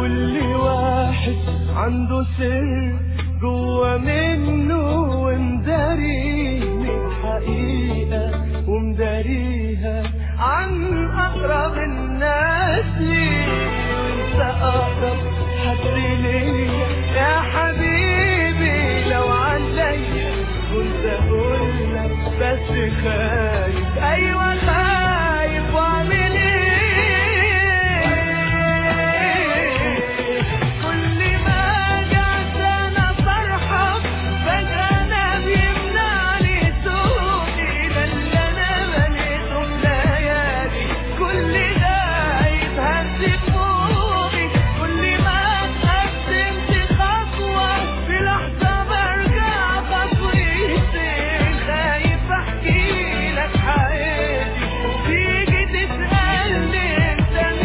كل واحد عنده سر جوا منه ومداريه من حقيقة ومداريها عن أقرب الناس ليه وانت أقرب حد ليا يا حبيبي لو عليا كنت أقول لك بس خايف أيوة خايف وأعمل إيه كل ما جات أنا فرحة فجأة أنا بيمنعني سوقي ده اللي أنا بنيته في ليالي كل ده يتهز فوقي كل ما قدمت خطوة في لحظة برجع خطوتين خايف أحكي لك حياتي تيجي تسألني أنت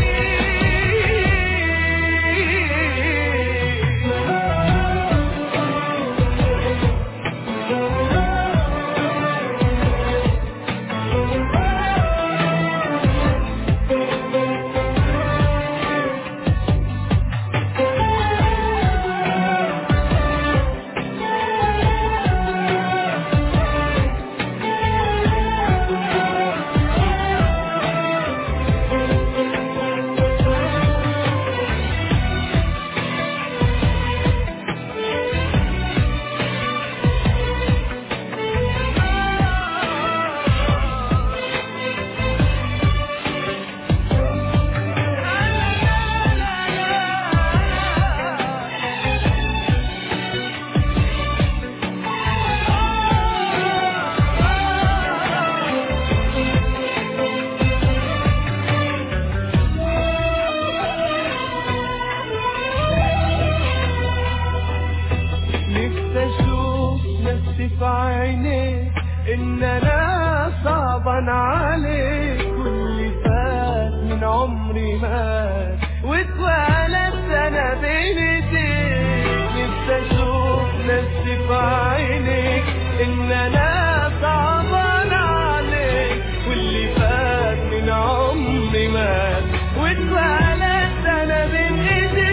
نفسي اشوف نفسي في عينيك ان انا صعبان عليك كل فات من عمري مات واتولدت انا بين ايديك نفسي اشوف نفسي في عينيك ان انا صعبان عليك كل فات من عمري مات واتولدت انا بين ايديك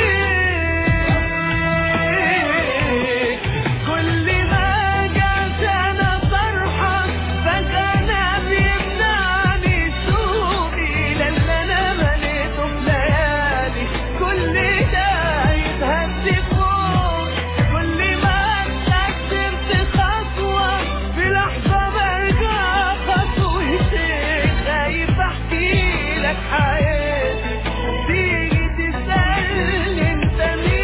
كل ما جات انا فرحة فجأة انا بيمنعني سوقي لان انا بنيته في ليالي كل ده يتهز فوق كل ما قدمت خطوة في لحظة برجع خطوتين خايف احكي لك حياتي تيجي تسألني انت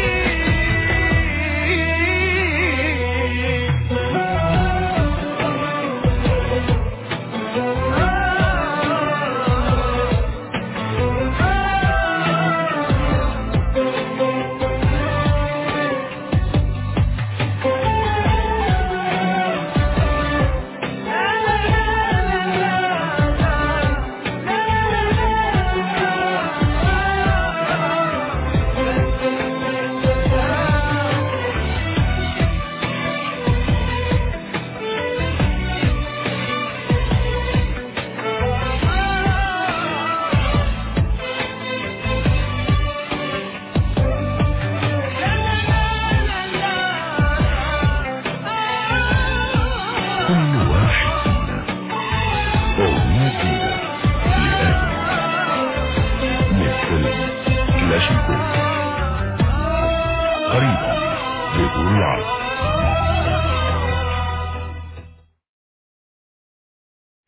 كل واحد فينا أغنية جديدة لآدم من فيلم كلاشينكوف قريبا بدون العرض